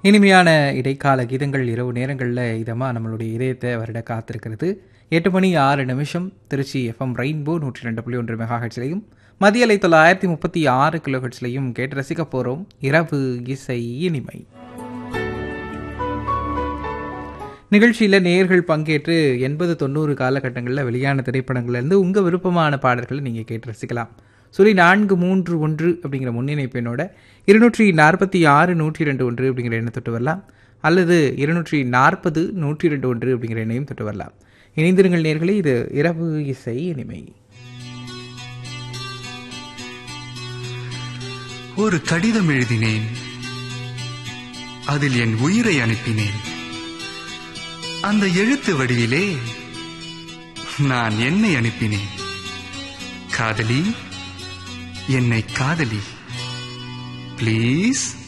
இனிமையான இடைக்கால கீதங்கள் இரவு நேரங்களில் இதமாக நம்மளுடைய இதயத்தை வருட காத்திருக்கிறது எட்டு மணி ஆறு நிமிஷம் திருச்சி எஃப்எம் ரெயின்போ நூற்றி ரெண்டு புள்ளி ஒன்று மெகா ஹெட்ஸ்லையும் மதிய அலை தொள்ளாயிரத்தி முப்பத்தி ஆறு கிலோ ஹெட்ஸ்லையும் கேட்டு ரசிக்க போகிறோம் இரவு இசை இனிமை நிகழ்ச்சியில் நேயர்கள் பங்கேற்று எண்பது தொண்ணூறு காலகட்டங்களில் வெளியான திரைப்படங்கள்லேருந்து உங்கள் விருப்பமான பாடல்களை நீங்கள் கேட்டு ரசிக்கலாம் சொல்லி நான்கு மூன்று ஒன்று அப்படிங்கிற முன்னிணைப்பு எண்ணோட இருநூற்றி நாற்பத்தி ஆறு நூற்றி ரெண்டு ஒன்று அப்படிங்கிற எண்ணை தொட்டு வரலாம் அல்லது இருநூற்றி நாற்பது நூற்றி ரெண்டு ஒன்று அப்படிங்கிற எண்ணையும் தொட்டு வரலாம் இணைந்திருங்கள் நேர்களே இது இரவு இசை இனிமை ஒரு கடிதம் எழுதினேன் அதில் என் உயிரை அனுப்பினேன் அந்த எழுத்து வடிவிலே நான் என்னை அனுப்பினேன் காதலி என்னை காதலி ப்ளீஸ்